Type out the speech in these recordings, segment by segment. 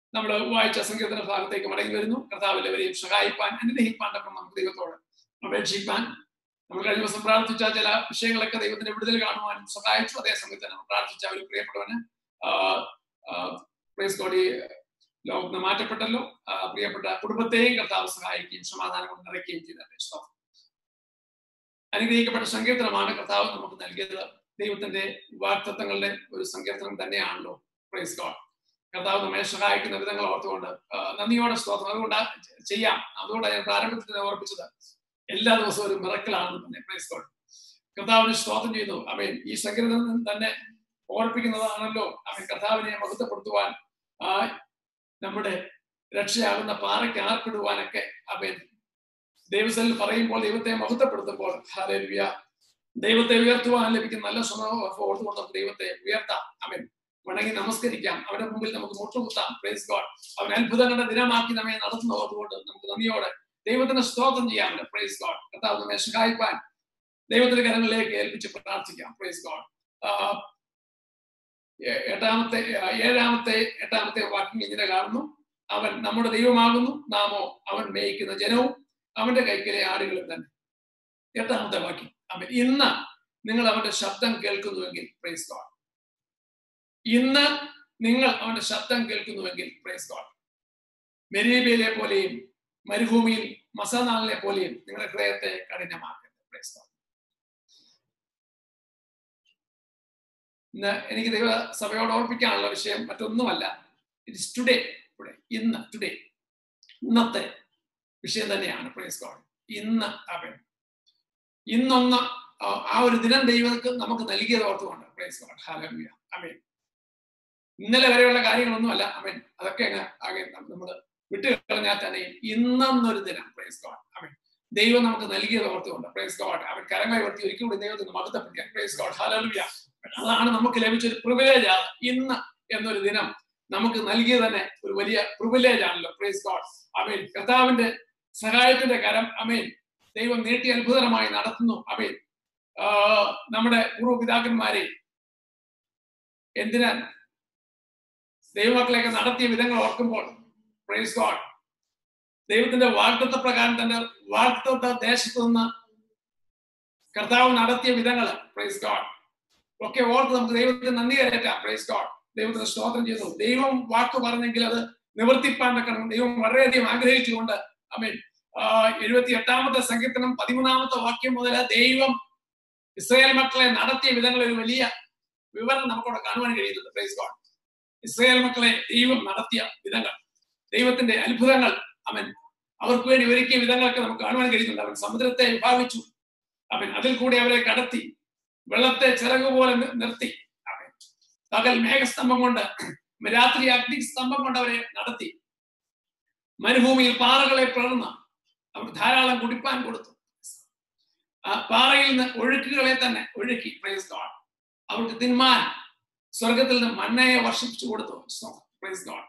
നമ്മൾ വായിച്ച സങ്കീർത്തന ഭാഗത്തേക്ക് മടങ്ങി വരുന്നു കർത്താവ് എല്ലാവരെയും സഹായിപ്പാൻ അനുഗ്രഹിപ്പാൻ ഒക്കെ നമുക്ക് ദൈവത്തോട് അപേക്ഷിപ്പാൻ നമ്മൾ കഴിഞ്ഞ ദിവസം പ്രാർത്ഥിച്ച ചില വിഷയങ്ങളൊക്കെ ദൈവത്തിന്റെ വിടുതൽ കാണുവാനും സഹായിച്ചു അതേസമയത്ത് നമ്മൾ പ്രാർത്ഥിച്ച ഒരു പ്രിയപ്പെട്ടവന് പ്രേസ് കോടി ലോകത്ത് നിന്ന് മാറ്റപ്പെട്ടല്ലോ ആ, പ്രിയപ്പെട്ട കുടുംബത്തെയും കർത്താവ് സഹായിക്കുകയും സമാധാനം കൊണ്ട് നിറയ്ക്കുകയും ചെയ്തത് സ്തോത്രം അനുഗ്രഹിക്കപ്പെട്ട സങ്കീർത്തനമാണ് കർത്താവ് നമുക്ക് നൽകിയത് ദൈവത്തിന്റെ വാക്തത്വങ്ങളുടെ ഒരു സങ്കീർത്തനം തന്നെയാണല്ലോ പ്രൈസ് ഗോഡ് കർത്താവ് നമ്മെ സഹായിക്കുന്ന വിധങ്ങൾ ഓർത്തുകൊണ്ട് ആ, നന്ദിയോടെ സ്തോത്രം അതുകൊണ്ട് ചെയ്യാം അതുകൊണ്ടാണ് ഞാൻ പ്രാരംഭത്തിൽ തന്നെ ഓർപ്പിച്ചത് എല്ലാ ദിവസവും ഒരു മിറക്കിലാണെന്ന് തന്നെ പ്രൈസ് ഗോഡ് കർത്താവിനെ സ്തോത്രം ചെയ്യുന്നു അവൻ ഈ സങ്കീർത്തനം തന്നെ ഓർപ്പിക്കുന്നതാണല്ലോ അവൻ കർത്താവിനെ മഹത്വപ്പെടുത്തുവാൻ ആ നമ്മുടെ രക്ഷയാകുന്ന പാറയ്ക്ക് ആർപ്പിടുവാനൊക്കെ അവൻ ദൈവത്തിൽ പറയുമ്പോൾ ദൈവത്തെ മഹത്വപ്പെടുത്തുമ്പോൾ ഹാലേലുയ ദൈവത്തെ ഉയർത്തുവാൻ ലഭിക്കുന്ന നല്ല സ്വഭാവം ഓർത്തുകൊണ്ട് നമുക്ക് ദൈവത്തെ ഉയർത്താം അവൻ വണങ്ങി നമസ്കരിക്കാം അവന്റെ മുമ്പിൽ നമുക്ക് മുട്ടുകുത്താം പ്രൈസ് ഗോഡ് അവൻ അത്ഭുതങ്ങളുടെ ദിനമാക്കി നമ്മെ നടത്തുന്ന ഓർത്തുകൊണ്ട് നമുക്ക് നന്ദിയോടെ ദൈവത്തിന് സ്തോത്രം ചെയ്യാം പ്രൈസ് ഗോഡ് കർത്താവ് നമ്മെ സഹായിപ്പാൻ ദൈവത്തിന്റെ കരങ്ങളിലേക്ക് ഏൽപ്പിച്ച് പ്രാർത്ഥിക്കാം പ്രൈസ് ഗോഡ് എട്ടാമത്തെ ആ, ഏഴാമത്തെ എട്ടാമത്തെ വാക്യം ഇങ്ങനെ കാണുന്നു അവൻ നമ്മുടെ ദൈവമാകുന്നു നാമോ അവൻ മേയിക്കുന്ന ജനവും അവന്റെ കൈക്കിലെ ആടുകളും തന്നെ എട്ടാമത്തെ വാക്യം അവൻ ഇന്ന് നിങ്ങൾ അവന്റെ ശബ്ദം കേൾക്കുന്നുവെങ്കിൽ പ്രൈസ് ഗോഡ് ഇന്ന് നിങ്ങൾ അവന്റെ ശബ്ദം കേൾക്കുന്നുവെങ്കിൽ പ്രൈസ് ഗോഡ് മെരീബയിലെ പോലെയും മരുഭൂമിയിൽ മസനാളിനെ പോലെയും നിങ്ങളുടെ ഹൃദയത്തെ കഠിനമാക്കരുത് പ്രൈസ് ഗോഡ് ഇന്ന് എനിക്ക് ദൈവ സഭയോട് ഓർപ്പിക്കാനുള്ള വിഷയം മറ്റൊന്നുമല്ല ഇറ്റ് ഇസ് ടുഡേ ഇവിടെ ഇന്ന് ടുഡേ ഇന്നത്തെ വിഷയം തന്നെയാണ് പ്രൈസ് ഗോഡ് ഇന്ന് അവൻ ഇന്നൊന്ന് ആ ആ ഒരു ദിനം ദൈവർക്ക് നമുക്ക് നൽകിയത് ഓർത്തുകൊണ്ട് പ്രൈസ് ഗോഡ് ഹാലൂയ അമേൻ ഇന്നലെ വരെയുള്ള കാര്യങ്ങളൊന്നുമല്ല അമേൻ അതൊക്കെ അങ്ങ് ആകെ നമ്മൾ വിട്ടു കളഞ്ഞാൽ തന്നെ ഇന്നൊന്നൊരു ദിനം പ്രൈസ് ഗോഡ് അമേൻ ദൈവം നമുക്ക് നൽകിയത് ഓർത്തുകൊണ്ട് പ്രൈസ് ഗോഡ് അവൻ കരങ്ങൾ ഉയർത്തി ഒരിക്കൽ കൂടി ദൈവത്തിന് മഹത്വപ്പെടുത്തിയ പ്രൈസ് ഗോഡ് ഹാലൂയ അതാണ് നമുക്ക് ലഭിച്ച ഒരു പ്രിവിലേജ് ആണ് ഇന്ന് എന്നൊരു ദിനം നമുക്ക് നൽകിയത് തന്നെ ഒരു വലിയ പ്രിവിലേജ് ആണല്ലോ പ്രൈസ് ഗോഡ് അമേൻ കർത്താവിന്റെ സഹായത്തിന്റെ കരം അമേൻ ദൈവം നീട്ടി അത്ഭുതകരമായി നടത്തുന്നു അമേൻ ആഹ് നമ്മുടെ പൂർവ്വപിതാക്കന്മാരെ എന്തിനാ ദൈവമക്കളെയൊക്കെ നടത്തിയ വിധങ്ങൾ ഓർക്കുമ്പോൾ പ്രൈസ് ഗോഡ് ദൈവത്തിന്റെ വാഗ്ദത്ത പ്രകാരം തന്റെ വാഗ്ദത്ത ദേശത്ത് നിന്ന് കർത്താവ് നടത്തിയ വിധങ്ങൾ പ്രൈസ് ഗോഡ് ഒക്കെ ഓർത്ത് നമുക്ക് ദൈവത്തിന് നന്ദി കയറ്റാം പ്രൈസ് ഗോഡ് ദൈവത്തിന് സ്തോത്രം ചെയ്യുന്നു ദൈവം വാക്ക് പറഞ്ഞെങ്കിൽ അത് നിവർത്തിപ്പാൻ വെക്കണം ദൈവം വളരെയധികം ആഗ്രഹിച്ചുകൊണ്ട് അമീൻ എഴുപത്തി എട്ടാമത്തെ സങ്കീർത്തനം പതിമൂന്നാമത്തെ വാക്യം മുതൽ ദൈവം ഇസ്രായേൽ മക്കളെ നടത്തിയ വിധങ്ങൾ ഒരു വലിയ വിവരണം നമുക്കവിടെ കാണുവാൻ കഴിയുന്നുണ്ട് പ്രൈസ് ഗോഡ് ഇസ്രായേൽ മക്കളെ ദൈവം നടത്തിയ വിധങ്ങൾ ദൈവത്തിന്റെ അത്ഭുതങ്ങൾ അവൻ അവർക്ക് വേണ്ടി ഒരുക്കിയ വിധങ്ങളൊക്കെ നമുക്ക് കാണുവാൻ കഴിയുന്നുണ്ട് അവൻ സമുദ്രത്തെ വിഭാവിച്ചു അവൻ അതിൽ കൂടി അവരെ കടത്തി വെള്ളത്തെ ചിറക് പോലെ നി- നിർത്തി അവൻ പകൽ മേഘസ്തംഭം കൊണ്ട് രാത്രി അഗ്നിസ്തംഭം കൊണ്ട് അവരെ നടത്തി മരുഭൂമിയിൽ പാറകളെ പിളർന്ന് അവർ ധാരാളം കുടിപ്പാൻ കൊടുത്തു ആ പാറയിൽ നിന്ന് ഒഴുക്കുകളെ തന്നെ ഒഴുക്കി പ്രൈസ് ഗോഡ് അവർക്ക് തിന്മാൻ സ്വർഗത്തിൽ നിന്ന് മണ്ണയെ വർഷിപ്പിച്ചു കൊടുത്തു പ്രൈസ് ഗോഡ്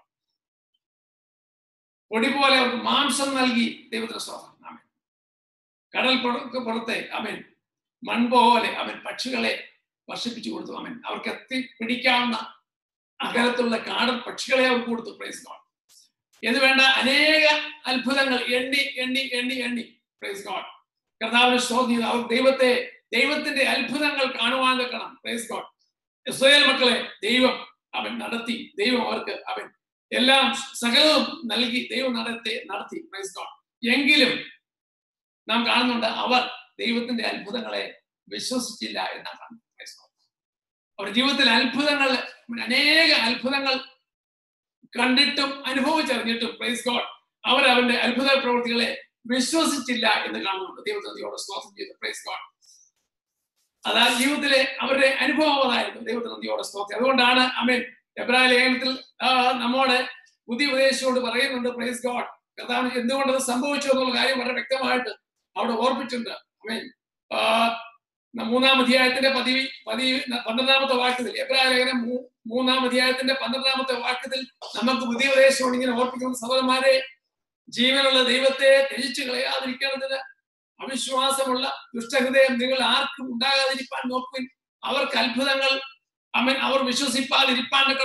പൊടി പോലെ അവർക്ക് മാംസം നൽകി ദൈവത്തിന് സ്തോത്രം ആമേൻ കടൽ പുറ- പുറത്തെ അവൻ മൺ പോലെ അവൻ പക്ഷികളെ വർഷിപ്പിച്ചു കൊടുത്തു അവൻ അവർക്ക് എത്തി പിടിക്കാവുന്ന അകലത്തുള്ള കാടൻ പക്ഷികളെ അവർക്ക് കൊടുത്തു പ്രൈസ് ഗോഡ് എന്ന് വേണ്ട അനേക അത്ഭുതങ്ങൾ എണ്ണി എണ്ണി എണ്ണി എണ്ണി പ്രൈസ് ഗോഡ് കർത്താവിന് സ്തോത്രം ചെയ്തു അവർ ദൈവത്തെ ദൈവത്തിന്റെ അത്ഭുതങ്ങൾ കാണുവാൻ വെക്കണം പ്രൈസ് ഗോഡ് ഇസ്രായേൽ മക്കളെ ദൈവം അവൻ നടത്തി ദൈവം അവർക്ക് അവൻ എല്ലാം സകലവും നൽകി ദൈവം നടത്തി നടത്തി പ്രൈസ് ഗോഡ് എങ്കിലും നാം കാണുന്നുണ്ട് അവർ ദൈവത്തിന്റെ അത്ഭുതങ്ങളെ വിശ്വസിച്ചില്ല എന്നാണ് കാണുന്നത് Praise God. അവരുടെ ജീവിതത്തിൽ അത്ഭുതങ്ങൾ അനേക അത്ഭുതങ്ങൾ കണ്ടിട്ടും അനുഭവിച്ചറിഞ്ഞിട്ടും പ്രൈസ് ഗോഡ് അവർ അവന്റെ അത്ഭുത പ്രവൃത്തികളെ വിശ്വസിച്ചില്ല എന്ന് കാണുന്നുണ്ട് ദൈവത്തിനോട് സ്തോത്രം ചെയ്തു പ്രൈസ് ഗോഡ് അതാ ജീവിതത്തിലെ അവരുടെ അനുഭവം അതായിരുന്നു ദൈവത്തിന് നന്ദിയോടെ സ്തോത്രം അതുകൊണ്ടാണ് അമേൻ എബ്രായ ലേഖനത്തിൽ ആ, നമ്മോട് പുതിയ ഉപദേശിയോട് പറയുന്നുണ്ട് പ്രൈസ് ഗോഡ് കർത്താവിന് എന്തുകൊണ്ട് അത് സംഭവിച്ചു എന്നുള്ള കാര്യം വളരെ വ്യക്തമായിട്ട് അവിടെ ഓർപ്പിച്ചിട്ടുണ്ട് അമേൻ ആ, ന- മൂന്നാം അധ്യായത്തിന്റെ പതിവ് പതിവ് പന്ത്രണ്ടാമത്തെ വാക്യത്തിൽ എബ്രായ ലേഖനം മൂ- മൂന്നാം അധ്യായത്തിന്റെ പന്ത്രണ്ടാമത്തെ വാക്യത്തിൽ നമുക്ക് പുതിയ ഉപദേശത്തോട് ഇങ്ങനെ ഓർപ്പിക്കുന്ന സഹോദരന്മാരെ ജീവനുള്ള ദൈവത്തെ ത്യജിച്ചു കളയാതിരിക്കേണ്ടതിന് അവിശ്വാസമുള്ള ദുഷ്ടഹൃദയം നിങ്ങൾ ആർക്കും ഉണ്ടാകാതിരിപ്പാൻ നോക്കുവിൻ അവർക്ക് അത്ഭുതങ്ങൾ അവൻ അവർ വിശ്വസിപ്പാതിരിപ്പാൻ വെക്കണം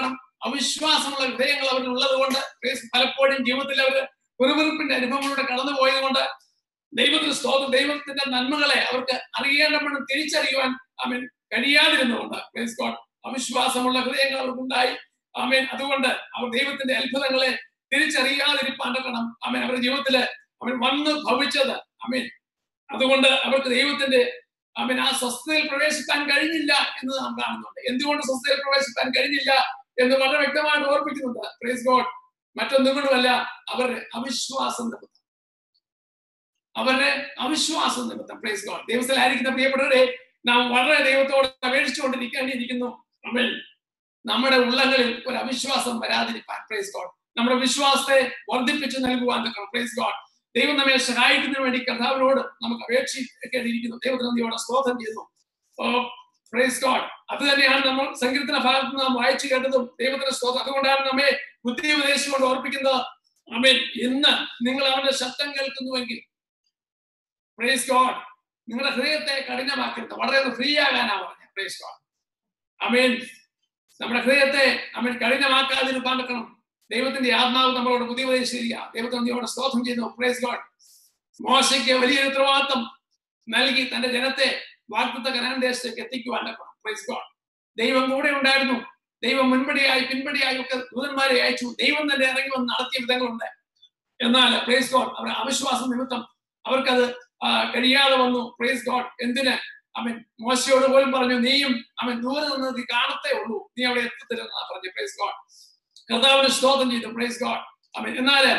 അവിശ്വാസമുള്ള ഹൃദയങ്ങൾ അവരിൽ ഉള്ളത് കൊണ്ട് പലപ്പോഴും ജീവിതത്തിൽ അവർ വെറുവെറുപ്പിന്റെ അനുഭവങ്ങളിലൂടെ കടന്നു പോയത് കൊണ്ട് ദൈവത്തിന് സ്തോത്രം ദൈവത്തിന്റെ നന്മകളെ അവർക്ക് അറിയേണ്ടവണ്ണം തിരിച്ചറിയുവാൻ അവൻ കഴിയാതിരുന്നുകൊണ്ട് പ്രൈസ് ഗോഡ് അവിശ്വാസമുള്ള ഹൃദയങ്ങൾ അവർക്കുണ്ടായി ആമേൻ അതുകൊണ്ട് അവർ ദൈവത്തിന്റെ അത്ഭുതങ്ങളെ തിരിച്ചറിയാതിരിപ്പാണ്ടക്കണം ആമേൻ അവരുടെ ജീവിതത്തില് അവൻ വന്ന് ഭവിച്ചത് ആമേൻ അതുകൊണ്ട് അവർക്ക് ദൈവത്തിന്റെ അവൻ ആ സ്വസ്ഥതയിൽ പ്രവേശിക്കാൻ കഴിഞ്ഞില്ല എന്ന് നാം കാണുന്നുണ്ട് എന്തുകൊണ്ട് സ്വസ്ഥതയിൽ പ്രവേശിക്കാൻ കഴിഞ്ഞില്ല എന്ന് വളരെ വ്യക്തമായിട്ട് ഓർപ്പിക്കുന്നുണ്ട് പ്രൈസ് ഗോഡ് മറ്റൊന്നുകൊണ്ടുമല്ല അവരുടെ അവിശ്വാസം നിമിത്തം അവരുടെ അവിശ്വാസം നിമിത്തം പ്രൈസ് ഗോഡ് ദൈവത്തിലായിരിക്കുന്ന പ്രിയപ്പെട്ടവരെ നാം വളരെ ദൈവത്തോട് അപേക്ഷിച്ചുകൊണ്ടിരിക്കേണ്ടിയിരിക്കുന്നു അവൻ നമ്മുടെ ഉള്ളങ്ങളിൽ ഒരു അവിശ്വാസം വരാതിരിക്കാൻ പ്രൈസ് ഗോഡ് നമ്മുടെ വിശ്വാസത്തെ വർദ്ധിപ്പിച്ചു നൽകുവാൻ പ്രൈസ് ഗോഡ് ദൈവം നമ്മെ സഹായിക്കുന്നതിന് വേണ്ടി കർത്താവിനോട് നമുക്ക് അപേക്ഷിക്കേണ്ടിയിരിക്കുന്നു ദൈവത്തിനന്ദിയോടെ സ്തോത്രം ചെയ്യുന്നു പ്രൈസ് ഗോഡ് അത് തന്നെയാണ് നമ്മൾ സങ്കീർത്തന ഭാഗത്ത് നിന്ന് നാം വായിച്ചു കേട്ടതും ദൈവത്തിന്റെ സ്തോത്രം അതുകൊണ്ടാണ് നമ്മെ ബുദ്ധി ഉപദേശിച്ചുകൊണ്ട് ഓർപ്പിക്കുന്നത് അമേൻ ഇന്ന് നിങ്ങൾ അവന്റെ ശബ്ദം കേൾക്കുന്നുവെങ്കിൽ പ്രൈസ് ഗോഡ് നിങ്ങളുടെ ഹൃദയത്തെ കഠിനമാക്കരുത് വളരെ ഫ്രീ ആകാനാ പറഞ്ഞത് പ്രൈസ് ഗോഡ് അമേൻ നമ്മുടെ ഹൃദയത്തെ അമേൻ കഠിനമാക്കാതിരിക്കാൻ വെക്കണം ദൈവത്തിന്റെ ആത്മാവ് നമ്മളോട് പുതിയ ഉപദേശിക്കുക ദൈവത്തിന്റെ സ്തോത്രം ചെയ്യുന്നു പ്രൈസ് ഗോഡ് മോശയ്ക്ക് വലിയൊരു ഉത്തരവാദിത്വം നൽകി തന്റെ ജനത്തെ വാഗ്ദത്ത കനാൻ ദേശത്തേക്ക് എത്തിക്കുവാൻ പ്രൈസ് ഗോഡ് ദൈവം കൂടെ ഉണ്ടായിരുന്നു ദൈവം മുൻപടിയായി പിൻപടിയായി ഒക്കെ ദൂതന്മാരെ അയച്ചു ദൈവം തന്നെ ഇറങ്ങി വന്ന് നടത്തിയ വിധങ്ങളുണ്ട് എന്നാൽ പ്രൈസ് ഗോഡ് അവരുടെ അവിശ്വാസം നിമിത്തം അവർക്കത് കഴിയാതെ വന്നു പ്രൈസ് ഗോഡ് എന്തിന് അവൻ മോശയോട് പോലും പറഞ്ഞു നീയും അവൻ ദൂരെ നിന്ന് നീ കാണത്തേ ഉള്ളൂ നീ അവിടെ എത്തത്തില്ലെന്നാ പറഞ്ഞു പ്രൈസ് ഗോഡ് കർത്താവിന് സ്തോത്രം ചെയ്തു പ്രൈസ് ഗോഡ് അവൻ എന്നാല്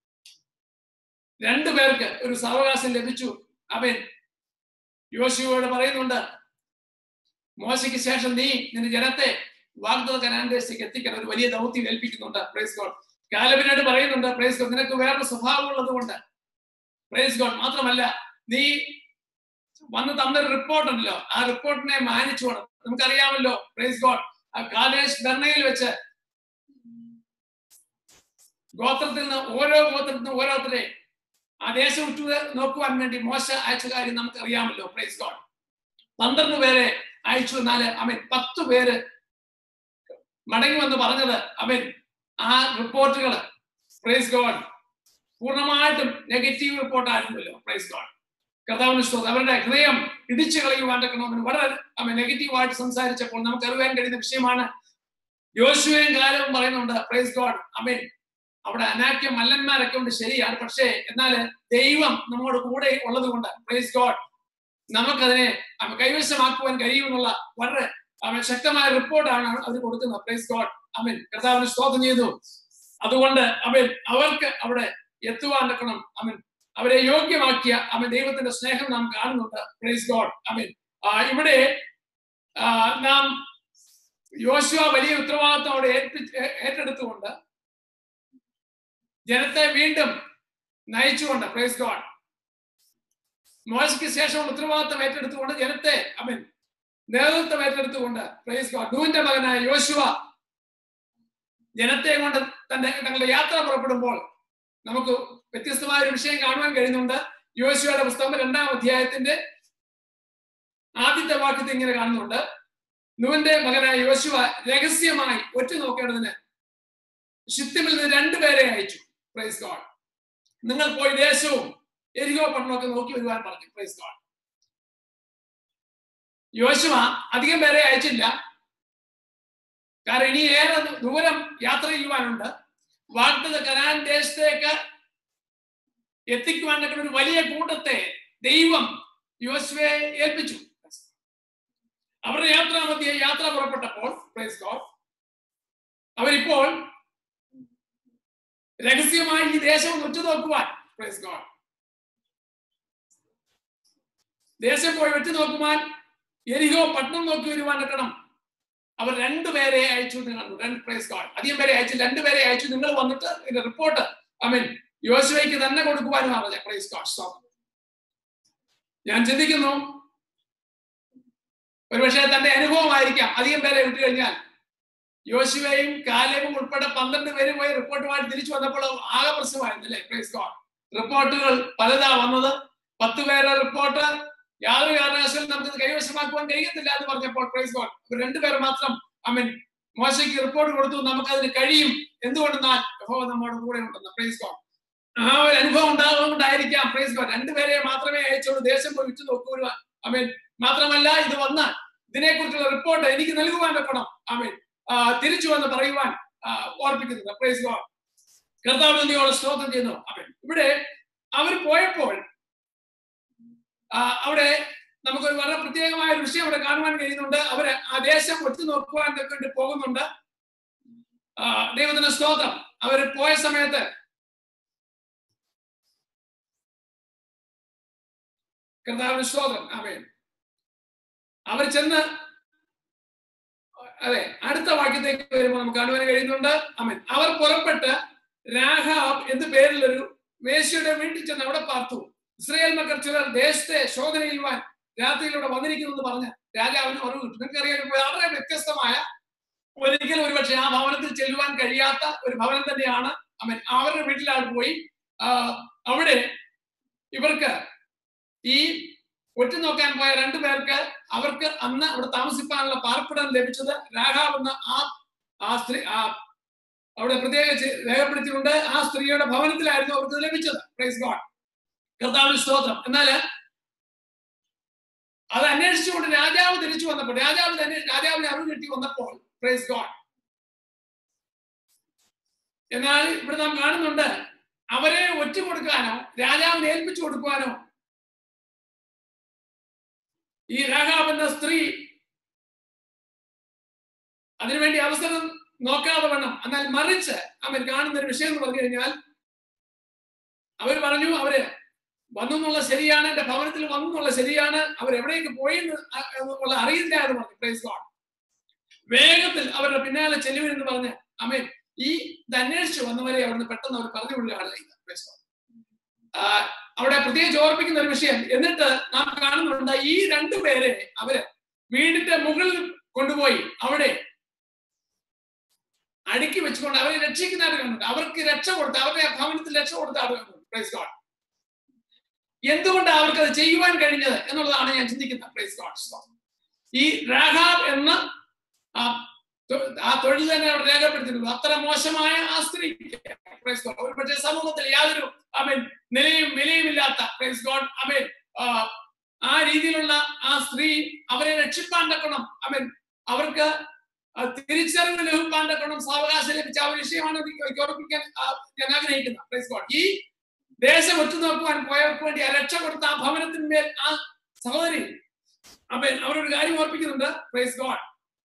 രണ്ടു പേർക്ക് ഒരു സാവകാശം ലഭിച്ചു അവൻ യോശുവോട് പറയുന്നുണ്ട് മോശയ്ക്ക് ശേഷം നീ നിന്റെ ജനത്തെ വാഗ്ദത്ത കനാന്തേശത്തേക്ക് എത്തിക്കാൻ ഒരു വലിയ ദൗത്യം ഏൽപ്പിക്കുന്നുണ്ട് പ്രൈസ് ഗോഡ് കാലബിനോട് പറയുന്നുണ്ട് പ്രൈസ് ഗോഡ് നിനക്ക് വേറൊരു സ്വഭാവം ഉള്ളത് കൊണ്ട് പ്രൈസ് ഗോഡ് മാത്രമല്ല നീ വന്ന് തന്നൊരു റിപ്പോർട്ട് ഉണ്ടല്ലോ ആ റിപ്പോർട്ടിനെ മാനിച്ചു വേണം നമുക്കറിയാമല്ലോ പ്രൈസ് ഗോഡ് ആ കാലേഷ് ബർണയിൽ വെച്ച് ഗോത്രത്തിൽ നിന്ന് ഓരോ ഗോത്രത്തിൽ നിന്ന് ഓരോരുത്തരെ ആ ദേശം ഉറ്റു നോക്കുവാൻ വേണ്ടി മോശ അയച്ച കാര്യം നമുക്ക് അറിയാമല്ലോ പ്രൈസ് ഗോഡ് പന്ത്രണ്ട് പേരെ അയച്ചു എന്നാല് അവൻ പത്ത് പേര് മടങ്ങി വന്ന് പറഞ്ഞത് അവൻ ആ റിപ്പോർട്ടുകൾ പ്രൈസ് ഗോഡ് പൂർണ്ണമായിട്ടും നെഗറ്റീവ് റിപ്പോർട്ടായിരുന്നല്ലോ പ്രൈസ് ഗോഡ് കർത്താവിന് സ്തോത്രം അവരുടെ ഹൃദയം ഇടിച്ചു കളയുവാൻ തക്കണമെന്ന് വളരെ അവൻ നെഗറ്റീവായിട്ട് സംസാരിച്ചപ്പോൾ നമുക്ക് അറിയാൻ കഴിയുന്ന വിഷയമാണ് യോശുവയും കാലവും പറയുന്നുണ്ട് പ്രൈസ് ഗോഡ് അവൻ അവിടെ അനാക്യ മല്ലന്മാരൊക്കെ ഉണ്ട് ശരിയാണ് പക്ഷേ എന്നാൽ ദൈവം നമ്മോട് കൂടെ ഉള്ളത് കൊണ്ട് പ്രൈസ് ഗോഡ് നമുക്കതിനെ കൈവശമാക്കുവാൻ കഴിയുമെന്നുള്ള വളരെ അവൻ ശക്തമായ റിപ്പോർട്ടാണ് അവർ കൊടുക്കുന്നത് പ്രൈസ് ഗോഡ് അവൻ കർത്താവിന് സ്തോത്രം ചെയ്തു അതുകൊണ്ട് അവൻ അവർക്ക് അവിടെ എത്തുവാൻ നിൽക്കണം അവൻ അവരെ യോഗ്യമാക്കിയ അവൻ ദൈവത്തിന്റെ സ്നേഹം നാം കാണുന്നുണ്ട് പ്രൈസ് ഗോഡ് അവൻ ഇവിടെ നാം യോശുവ വലിയ ഉത്തരവാദിത്വം അവിടെ ഏറ്റെടുത്തുകൊണ്ട് ജനത്തെ വീണ്ടും നയിച്ചുകൊണ്ട് പ്രൈസ് ഗോഡ് മോശയ്ക്ക് ശേഷം ഉത്തരവാദിത്വം ഏറ്റെടുത്തുകൊണ്ട് ജനത്തെ അവൻ നേതൃത്വം ഏറ്റെടുത്തുകൊണ്ട് പ്രൈസ് ഗോഡ് നൂന്റെ മകനായ യോശുവ ജനത്തെ കൊണ്ട് തന്റെ തങ്ങളുടെ യാത്ര പുറപ്പെടുമ്പോൾ നമുക്ക് വ്യത്യസ്തമായ ഒരു വിഷയം കാണുവാൻ കഴിയുന്നുണ്ട് യോശുവയുടെ പുസ്തകം രണ്ടാം അധ്യായത്തിന്റെ ആദ്യത്തെ വാക്യത്തിൽ ഇങ്ങനെ കാണുന്നുണ്ട് നൂന്റെ മകനായ യോശുവ രഹസ്യമായി ഒറ്റ നോക്കേണ്ടതിന് ഷിത്തിമിൽ നിന്ന് രണ്ടുപേരെ അയച്ചു പ്രൈസ് ഗോഡ് നിങ്ങൾ പോയി ദേശവും എരികോ പട്ടണമൊക്കെ നോക്കി വരുവാൻ പറഞ്ഞു പ്രൈസ് ഗോഡ് യോശുവ അധികം പേരെ അയച്ചില്ല കാരണം ഇനി ഏറെ ദൂരം യാത്ര ചെയ്യുവാനുണ്ട് വാഗ്ദത്ത കനാൻ ദേശത്തേക്ക് എത്തിക്കുവാൻ ഒരു വലിയ കൂട്ടത്തെ ദൈവം യോശുവെ ഏൽപ്പിച്ചു അവരുടെ യാത്രാ മധ്യ യാത്ര പുറപ്പെട്ടപ്പോൾ പ്രൈസ് ഗോഡ് അവരിപ്പോൾ രഹസ്യമായി ഈ ദേശം ഉറ്റുനോക്കുവാൻ പ്രൈസ് ഗോഡ് ദേശം പോയി വെച്ചു നോക്കുവാൻ എരിഹോ പട്ടണം നോക്കി വരുവാൻ എത്തണം അവർ രണ്ടുപേരെ അയച്ചു കണ്ടു രണ്ട് പ്രൈസ് ഗോഡ് അധികം പേരെ അയച്ചു രണ്ടുപേരെ അയച്ചു നിങ്ങൾ വന്നിട്ട് ഇതിന്റെ റിപ്പോർട്ട് ഐ മീൻ യോശുവയ്ക്ക് തന്നെ കൊടുക്കുവാനും പറഞ്ഞ പ്രൈസ് ഗോഡ് സ്റ്റോപ്പ് ഞാൻ ചിന്തിക്കുന്നു ഒരുപക്ഷെ തന്റെ അനുഭവമായിരിക്കാം അധികം പേരെ വിട്ടു കഴിഞ്ഞാൽ യോശുവയും കാലവും ഉൾപ്പെടെ പന്ത്രണ്ട് പേര് പോയി റിപ്പോർട്ടുമായിട്ട് തിരിച്ചു വന്നപ്പോൾ ആകെ പ്രശ്നമായിരുന്നു അല്ലേ പ്രൈസ് ഗോഡ് റിപ്പോർട്ടുകൾ പലതാ വന്നത് പത്ത് പേരുടെ റിപ്പോർട്ട് യാതൊരു കാരണവശാലും നമുക്ക് കൈവശമാക്കുവാൻ കഴിയത്തില്ല എന്ന് പറഞ്ഞപ്പോൾ പ്രൈസ് ഗോഡ് രണ്ടുപേർ മാത്രം ഐ മീൻ മോശയ്ക്ക് റിപ്പോർട്ട് കൊടുത്തു നമുക്കതിന് കഴിയും എന്തുകൊണ്ടെന്നാൽ യഹോവ നമ്മുടെ കൂടെ ഉണ്ടെന്ന് പ്രൈസ് ഗോഡ് ആ ഒരു അനുഭവം ഉണ്ടാകുകൊണ്ടായിരിക്കാം പ്രൈസ് ഗോഡ് രണ്ടുപേരെ മാത്രമേ അയച്ചോളൂ ദേശം പോയി വിറ്റു നോക്കുവാൻ അമേൻ മാത്രമല്ല ഇത് വന്നാൽ ഇതിനെക്കുറിച്ചുള്ള റിപ്പോർട്ട് എനിക്ക് നൽകുവാൻ വെക്കണം അമേൻ തിരിച്ചു വന്ന് പറയുവാൻ ഓർപ്പിക്കുന്നത് പ്രൈസ് ഗോഡ് കർത്താവ് നന്ദിയോടെ സ്തോത്രം ചെയ്യുന്നു അമേൻ ഇവിടെ അവർ പോയപ്പോൾ അവിടെ നമുക്കൊരു വളരെ പ്രത്യേകമായ ഒരു വിഷയം അവിടെ കാണുവാൻ കഴിയുന്നുണ്ട് അവര് ആ ദേശം ഒറ്റ നോക്കുവാൻ വേണ്ടി പോകുന്നുണ്ട് ദൈവത്തിന്റെ സ്തോത്രം അവര് പോയ സമയത്ത് കർത്താവിന് സ്തോത്രം അമേൻ അവർ ചെന്ന് അതെ അടുത്ത വാക്യത്തേക്ക് വരുമ്പോൾ നമുക്ക് കാണുവാൻ കഴിയുന്നുണ്ട് അമേൻ അവർ പുറപ്പെട്ട് രാഹാബ് എന്ന പേരിലൊരു വേശ്യയുടെ വീട്ടിൽ ചെന്ന് അവിടെ പാർത്തു ഇസ്രയേൽ മക്കൾ ചിലർ ദേശത്തെ ശോധന ചെയ്യുവാൻ രാത്രിയിലൂടെ വന്നിരിക്കുന്നു എന്ന് പറഞ്ഞ് രാജാവിന് അറിവ് കിട്ടും നിങ്ങൾക്കറിയാം വളരെ വ്യത്യസ്തമായ ഒരിക്കലും ഒരുപക്ഷെ ആ ഭവനത്തിൽ ചെല്ലുവാൻ കഴിയാത്ത ഒരു ഭവനം തന്നെയാണ് അമൻ അവരുടെ വീട്ടിലാണ് പോയി അവിടെ ഇവർക്ക് ഈ ഒറ്റ നോക്കാൻ പോയ രണ്ടു പേർക്ക് അവർക്ക് അന്ന് അവിടെ താമസിപ്പാനുള്ള പാർപ്പിടം ലഭിച്ചത് രാഘാവ് എന്ന ആ ആ സ്ത്രീ ആ അവിടെ പ്രത്യേകിച്ച് രേഖപ്പെടുത്തിയിട്ടുണ്ട് ആ സ്ത്രീയുടെ ഭവനത്തിലായിരുന്നു അവർക്ക് ലഭിച്ചത് പ്രൈസ് ഗോഡ് കർത്താവിന് സ്തോത്രം എന്നാല് അത് അന്വേഷിച്ചുകൊണ്ട് രാജാവ് തിരിച്ചു വന്നപ്പോൾ രാജാവ് തന്നെ രാജാവിനെ അറിവ് കിട്ടി വന്നപ്പോൾ പ്രൈസ് ഗോഡ് എന്നാൽ ഇവിടെ നാം കാണുന്നുണ്ട് അവരെ ഒറ്റ കൊടുക്കാനോ രാജാവിനെ ഏൽപ്പിച്ചു കൊടുക്കുവാനോ ഈ രാഘാവ് എന്ന സ്ത്രീ അതിനുവേണ്ടി അവസരം നോക്കാതെ വേണം എന്നാൽ മറിച്ച് അവൻ കാണുന്ന ഒരു വിഷയം എന്ന് പറഞ്ഞു കഴിഞ്ഞാൽ അവർ പറഞ്ഞു അവര് വന്നു എന്നുള്ള ശരിയാണ് എന്റെ ഭവനത്തിൽ വന്നു എന്നുള്ള ശരിയാണ് അവർ എവിടേക്ക് പോയി എന്നുള്ള അറിയില്ല എന്ന് പറഞ്ഞു പ്രൈസ് ഗോഡ് വേഗത്തിൽ അവരുടെ പിന്നാലെ ചെല്ലുവെന്ന് പറഞ്ഞ് അമേൻ ഈ ഇത് അന്വേഷിച്ചു വന്നവരെ അവിടുന്ന് പെട്ടെന്ന് അവർ പറഞ്ഞു വിടുകയാണ് അവിടെ പ്രത്യേകിച്ച് ഓർപ്പിക്കുന്ന ഒരു വിഷയം എന്നിട്ട് നാം കാണുന്നുണ്ട് ഈ രണ്ടുപേരെ അവര് വീടിന്റെ മുകളിൽ കൊണ്ടുപോയി അവിടെ അടുക്കി വെച്ചുകൊണ്ട് അവരെ രക്ഷിക്കുന്നതായിട്ട് കാണുന്നുണ്ട് അവർക്ക് രക്ഷ കൊടുത്ത് അവരുടെ ഭവനത്തിൽ രക്ഷ കൊടുത്താണ് പ്രൈസ് ഗോഡ് എന്തുകൊണ്ടാണ് അവർക്ക് അത് ചെയ്യുവാൻ കഴിഞ്ഞത് എന്നുള്ളതാണ് ഞാൻ ചിന്തിക്കുന്നത് പ്രൈസ് ഗോഡ് ഈ രാഹാബ് എന്ന ആ തൊഴിൽ തന്നെ അവിടെ രേഖപ്പെടുത്തിയിട്ടുണ്ട് അത്ര മോശമായ ആ സ്ത്രീ ഒരു പക്ഷേ സമൂഹത്തിൽ യാതൊരു അമേൻ നിലയും വിലയുമില്ലാത്ത പ്രൈസ് ഗോഡ് അമേൻ ആ രീതിയിലുള്ള ആ സ്ത്രീ അവരെ രക്ഷിപ്പാൻ തക്കണം അമേൻ അവർക്ക് തിരിച്ചറിവ് ലഭിക്കാൻ തക്കണം സാവകാശം ലഭിച്ച ആ വിഷയമാണ് ഓർപ്പിക്കാൻ ഞാൻ ആഗ്രഹിക്കുന്നത് പ്രൈസ് ഗോഡ് ഈ ദേശം ഒത്തു നോക്കുവാൻ പോയവർക്ക് വേണ്ടി ആ രക്ഷ കൊടുത്ത ആ ഭവനത്തിന്മേൽ ആ സഹോദരി അമേൻ അവരൊരു കാര്യം ഓർപ്പിക്കുന്നുണ്ട് പ്രൈസ് ഗോഡ്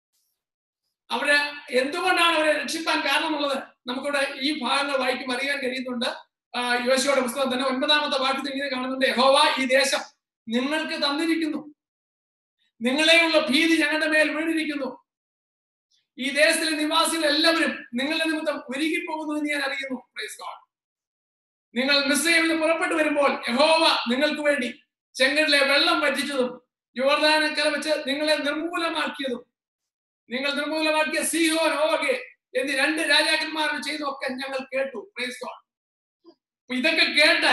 അവര് എന്തുകൊണ്ടാണ് അവരെ രക്ഷിക്കാൻ കാരണമെന്നുള്ളത് നമുക്കിവിടെ ഈ ഭാഗങ്ങൾ വായിക്കും അറിയാൻ കഴിയുന്നുണ്ട് യോശിയുടെ പുസ്തകം തന്നെ ഒൻപതാമത്തെ വാക്യത്തിൽ ഇങ്ങനെ കാണുന്നുണ്ട് യഹോവ ഈ ദേശം നിങ്ങൾക്ക് തന്നിരിക്കുന്നു നിങ്ങളെയുള്ള ഭീതി ഞങ്ങളുടെ മേൽ വീണിരിക്കുന്നു ഈ ദേശത്തിലെ നിവാസികൾ എല്ലാവരും നിങ്ങളുടെ നിമിത്തം ഒരുങ്ങി പോകുന്നു എന്ന് ഞാൻ അറിയുന്നു പ്രൈസ് ഗോഡ് നിങ്ങൾ മിസ്രൈമിൽ നിന്ന് പുറപ്പെട്ടു വരുമ്പോൾ യഹോവ നിങ്ങൾക്ക് വേണ്ടി ചെങ്കലിലെ വെള്ളം വറ്റിച്ചതും യോർദാനക്കര വെച്ച് നിങ്ങളെ നിർമൂലമാക്കിയതും നിങ്ങൾ നിർമൂലമാക്കിയ സിഹോൻ ഓകെ എന്നീ രണ്ട് രാജാക്കന്മാർ ചെയ്തൊക്കെ ഞങ്ങൾ കേട്ടു പ്രൈസ് ഗോഡ് ഇതൊക്കെ കേട്ട്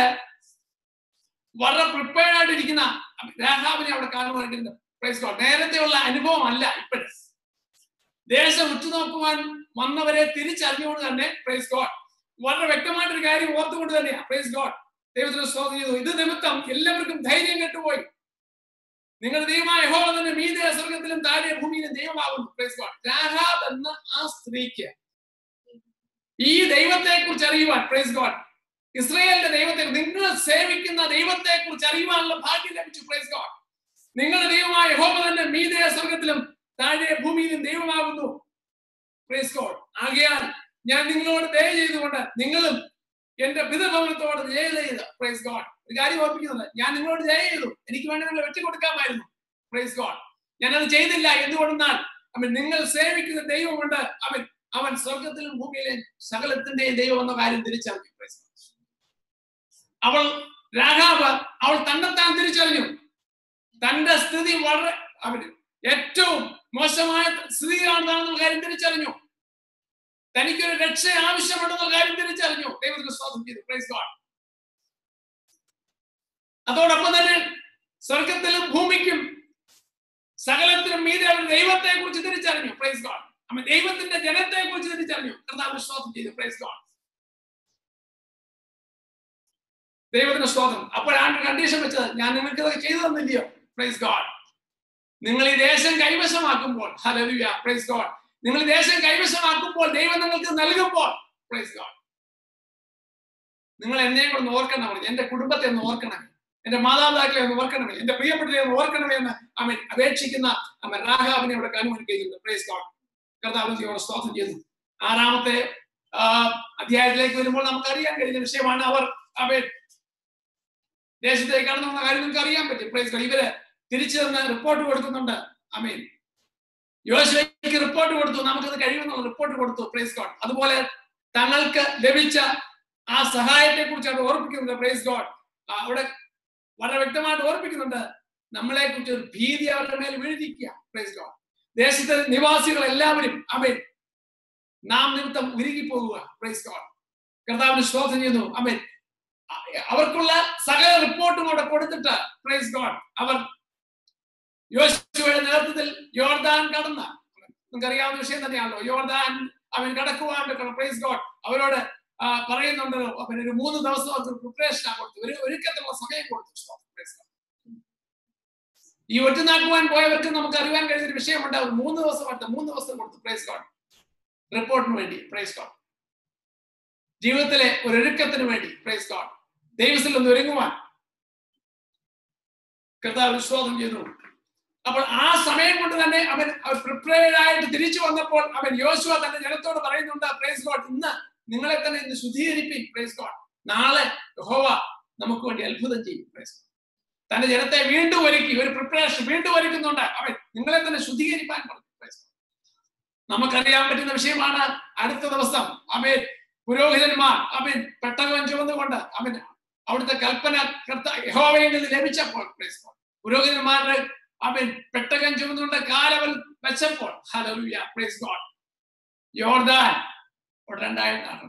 വളരെ പ്രിപ്പയർഡ് ആയിട്ടിരിക്കുന്ന രാഹാബിനെ അവിടെ കാണുവാനായിട്ട് പ്രൈസ് ഗോഡ് നേരത്തെയുള്ള അനുഭവം അല്ല ഇപ്പോഴും ദേശം ഉറ്റുനോക്കുവാൻ വന്നവരെ തിരിച്ചറിഞ്ഞുകൊണ്ട് തന്നെ പ്രൈസ് ഗോഡ് വളരെ വ്യക്തമായിട്ടൊരു കാര്യം ഓർത്തുകൊണ്ട് തന്നെയാണ് പ്രൈസ് ഗോഡ് ദൈവത്തിന് സ്വാഗതം ചെയ്തു ഇത് നിമിത്തം എല്ലാവർക്കും ധൈര്യം കെട്ടുപോയി നിങ്ങളുടെ ദൈവമായ യഹോവ തന്നെ മീതെ സ്വർഗത്തിലും താഴെ ഭൂമിയിലും ദൈവമാകുന്നു പ്രൈസ് ഗോഡ് രാഹാബ് എന്ന ആ സ്ത്രീക്ക് ഈ ദൈവത്തെ കുറിച്ച് അറിയുവാൻ പ്രൈസ് ഗോഡ് ഇസ്രയേലിന്റെ ദൈവത്തെ നിങ്ങൾ സേവിക്കുന്ന ദൈവത്തെ കുറിച്ച് അറിയുവാനുള്ള ഭാഗ്യം ലഭിച്ചു പ്രൈസ് ഗോഡ് നിങ്ങളുടെ ദൈവമായ യഹോവ തന്നെ മീതെ സ്വർഗത്തിലും താഴെ ഭൂമിയിലും ദൈവമാകുന്നു പ്രൈസ് ഗോഡ് ആകയാൽ ഞാൻ നിങ്ങളോട് ദയ ചെയ്തുകൊണ്ട് നിങ്ങളും എന്റെ പിതൃഭവനത്തോട് ദയ ചെയ്ത് പ്രൈസ് ഗോഡ് ഒരു കാര്യം ഓർപ്പിക്കുന്നുണ്ട് ഞാൻ നിങ്ങളോട് ദയ ചെയ്തു എനിക്ക് വേണ്ടി നിങ്ങൾ വെട്ടിക്കൊടുക്കാമായിരുന്നു പ്രൈസ് ഗോഡ് ഞാനത് ചെയ്തില്ല എന്തുകൊണ്ടെന്നാൽ അവൻ നിങ്ങൾ സേവിക്കുന്ന ദൈവമുണ്ട് അവൻ അവൻ സ്വർഗത്തിലും ഭൂമിയിലെ സകലത്തിന്റെയും ദൈവം എന്ന കാര്യം തിരിച്ചറിഞ്ഞു പ്രൈസ് അവൾ രാഘാവ് അവൾ തന്നെത്താൻ തിരിച്ചറിഞ്ഞു തന്റെ സ്ഥിതി വളരെ അവന് ഏറ്റവും മോശമായ സ്ഥിതിയാണെന്നുള്ള കാര്യം തിരിച്ചറിഞ്ഞു തനിക്കൊരു രക്ഷ ആവശ്യമുണ്ടെന്ന കാര്യം തിരിച്ചറിഞ്ഞു ദൈവത്തിന് സ്വാഗതം ചെയ്തു പ്രൈസ് ഗോഡ് അതോടൊപ്പം തന്നെ സ്വർഗത്തിലും ഭൂമിക്കും സകലത്തിലും മീതെ അവൻ ദൈവത്തെ കുറിച്ച് തിരിച്ചറിഞ്ഞു പ്രൈസ് ഗോഡ് അമ്മ ദൈവത്തിന്റെ ജനത്തെ കുറിച്ച് തിരിച്ചറിഞ്ഞു കർത്താവ് സ്തോത്രം ചെയ്തു പ്രൈസ് ഗോഡ് ദൈവത്തിന്റെ സ്തോത്രം അപ്പോഴാണ് കണ്ടീഷൻ വെച്ചത് ഞാൻ നിങ്ങൾക്ക് ഇതൊക്കെ ചെയ്തു തന്നില്ലയോ പ്രൈസ് ഗോഡ് നിങ്ങൾ ഈ ദേശം കൈവശമാക്കുമ്പോൾ ഹലലുയ പ്രൈസ് ഗോഡ് നിങ്ങൾ ഈ ദേശം കൈവശമാക്കുമ്പോൾ ദൈവം നിങ്ങൾക്ക് നൽകുമ്പോൾ പ്രൈസ് ഗോഡ് നിങ്ങൾ എന്നെയും കൂടെ ഒന്ന് ഓർക്കണം പറഞ്ഞു എന്റെ കുടുംബത്തെ ഒന്ന് ഓർക്കണം എന്റെ മാതാപിതാക്കളെ ഒന്ന് ഓർക്കണമേ എന്റെ പ്രിയപ്പെട്ടവരെ ഒന്ന് ഓർക്കണമേ എന്ന് അവൻ അപേക്ഷിക്കുന്ന അവൻ രാഘാവിനെ അവിടെ അനുമതിക്കുന്നുണ്ട് പ്രൈസ് ഗോഡ് കർത്താവ് സ്തോത്രം ചെയ്തു ആറാമത്തെ അധ്യായത്തിലേക്ക് വരുമ്പോൾ നമുക്കറിയാൻ കഴിയുന്ന വിഷയമാണ് അവർ അവൻ ദേശത്തേക്ക് കടന്നു വന്ന കാര്യം നിങ്ങൾക്ക് അറിയാൻ പറ്റും പ്രൈസ് ഗോഡ് ഇവര് തിരിച്ചു തന്ന റിപ്പോർട്ട് കൊടുക്കുന്നുണ്ട് അമീൻ യോശുവയ്ക്ക് റിപ്പോർട്ട് കൊടുത്തു നമുക്കത് കഴിയുമെന്നുള്ള റിപ്പോർട്ട് കൊടുത്തു പ്രൈസ് ഗോഡ് അതുപോലെ തങ്ങൾക്ക് ലഭിച്ച ആ സഹായത്തെ കുറിച്ച് അവിടെ ഓർപ്പിക്കുന്നുണ്ട് പ്രൈസ് ഗോഡ് അവിടെ വളരെ വ്യക്തമായിട്ട് ഓർപ്പിക്കുന്നുണ്ട് നമ്മളെ കുറിച്ച് ഒരു ഭീതി അവരുടെ മേൽ വീഴ്ത്തിക്കുക പ്രൈസ് ഗോഡ് ദേശത്തെ നിവാസികൾ എല്ലാവരും അവൻ നാം നിമിത്തം ഉരുകി പോകുക പ്രൈസ് ഗോഡ് കർത്താവിന് ശ്ലോകം ചെയ്യുന്നു അവൻ അവർക്കുള്ള സകല റിപ്പോർട്ടും അവിടെ കൊടുത്തിട്ട് പ്രൈസ് ഗോഡ് അവർ യോശുവയുടെ നേതൃത്വത്തിൽ യോർദാൻ കടന്ന നിങ്ങൾക്കറിയാവുന്ന വിഷയം തന്നെയാണല്ലോ യോർദാൻ അവൻ കടക്കുവാണ്ട് പ്രൈസ് ഗോഡ് അവരോട് പറയുന്നുണ്ടല്ലോ അവൻ ഒരു മൂന്ന് ദിവസം അവർക്ക് പ്രിപ്പറേഷൻ കൊടുത്തു ഒരു ഒരുക്കത്തിലുള്ള സമയം കൊടുത്തു ഈ ഒറ്റനാക്കുവാൻ പോയവർക്ക് നമുക്ക് അറിയാൻ കഴിയുന്ന ഒരു വിഷയമുണ്ട് അവർ മൂന്ന് ദിവസം അടുത്ത് മൂന്ന് ദിവസം കൊടുത്തു പ്രൈസ് ഗോഡ് റിപ്പോർട്ടിന് വേണ്ടി പ്രൈസ് ഗോഡ് ജീവിതത്തിലെ ഒരു ഒരുക്കത്തിന് വേണ്ടി പ്രൈസ് ഗോഡ് ദൈവത്തിൽ ഒന്ന് ഒരുങ്ങുവാൻ കർത്താവ് വിശ്വാസം ചെയ്തു അപ്പോൾ ആ സമയം കൊണ്ട് തന്നെ അവൻ പ്രിപ്പയർഡ് ആയിട്ട് തിരിച്ചു വന്നപ്പോൾ അവൻ യോശുവ തന്റെ ജനത്തോട് പറയുന്നുണ്ട് പ്രൈസ് ഗോഡ് ഇന്ന് നിങ്ങളെ തന്നെ ഇന്ന് ശുദ്ധീകരിപ്പിൻ പ്രൈസ് ഗോഡ് നാളെ യഹോവ നമുക്ക് വേണ്ടി അത്ഭുതം ചെയ്യും പ്രൈസ് തന്റെ ജനത്തെ വീണ്ടും ഒരുക്കി ഒരു പ്രിപ്പറേഷൻ വീണ്ടും ഒരുക്കുന്നുണ്ട് അവൻ നിങ്ങളെ തന്നെ ശുദ്ധീകരിക്കാൻ പറഞ്ഞു നമുക്കറിയാൻ പറ്റുന്ന വിഷയമാണ് അടുത്ത ദിവസം അവൻ പുരോഹിതന്മാർ അവൻ പെട്ടകം ചുമന്നുകൊണ്ട് അവൻ അവിടുത്തെ കൽപ്പന യഹോവയിൽ നിന്ന് ലഭിച്ചപ്പോൾ പുരോഹിതന്മാരുടെ അവൻ പെട്ടകം ചുമന്നുകൊണ്ട് കാലവൽ വെച്ചപ്പോൾ ഹലലുയ പ്രൈസ് ഗോഡ് യോർദാൻ രണ്ടായിരത്തി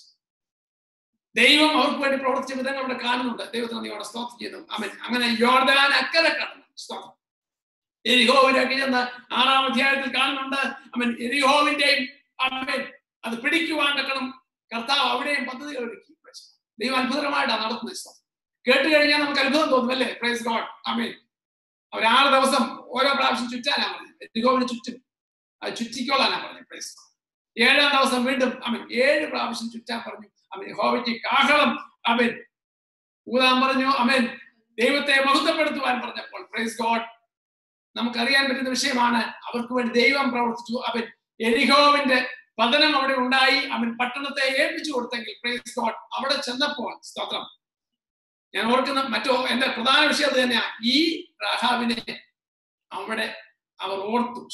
ദൈവം അവർക്ക് വേണ്ടി പ്രവർത്തിച്ച വിധങ്ങൾ അവിടെ കാണുന്നുണ്ട് ദൈവത്തിന് നീ സ്തോത്രം ചെയ്യുന്നു അവൻ അങ്ങനെ യോർദാൻ അക്കരെ കടന്നു സ്തോത്രം എരിഹോവിലേക്ക് ചെന്ന് ആറാം അധ്യായത്തിൽ കാണുന്നുണ്ട് അവൻ എരിഹോവിന്റെയും അവൻ അത് പിടിക്കുവാൻ വെക്കണം കർത്താവ് അവിടെയും പദ്ധതികൾ ഒരുക്കി ദൈവം അത്ഭുതമായിട്ടാണ് നടത്തുന്നത് ഇഷ്ടം കേട്ട് കഴിഞ്ഞാൽ നമുക്ക് അത്ഭുതം തോന്നും അല്ലേ പ്രൈസ് ഗോഡ് അമീൻ അവർ ആറ് ദിവസം ഓരോ പ്രാവശ്യം ചുറ്റാനാ പറഞ്ഞത് എരിഹോവിന് ചുറ്റും അത് ചുറ്റിക്കോളാനാ പറഞ്ഞത് പ്രൈസ് ഏഴാം ദിവസം വീണ്ടും അവൻ ഏഴ് പ്രാവശ്യം ചുറ്റാൻ പറഞ്ഞു അവൻ യഹോവയ്ക്ക് കാഹളം അവൻ ഊതാൻ പറഞ്ഞു അവൻ ദൈവത്തെ മഹത്വപ്പെടുത്തുവാൻ പറഞ്ഞപ്പോൾ പ്രൈസ് ഗോഡ് നമുക്കറിയാൻ പറ്റുന്ന വിഷയമാണ് അവർക്ക് വേണ്ടി ദൈവം പ്രവർത്തിച്ചു അവൻ എരിഹോവിന്റെ പതനം അവിടെ ഉണ്ടായി അവൻ പട്ടണത്തെ ഏൽപ്പിച്ചു കൊടുത്തെങ്കിൽ പ്രൈസ് ഗോഡ് അവിടെ ചെന്നപ്പോൾ സ്തോത്രം ഞാൻ ഓർക്കുന്ന മറ്റോ എന്റെ പ്രധാന വിഷയം അത് തന്നെയാ ഈ രാഹാവിനെ അവിടെ അവർ ഓർത്തു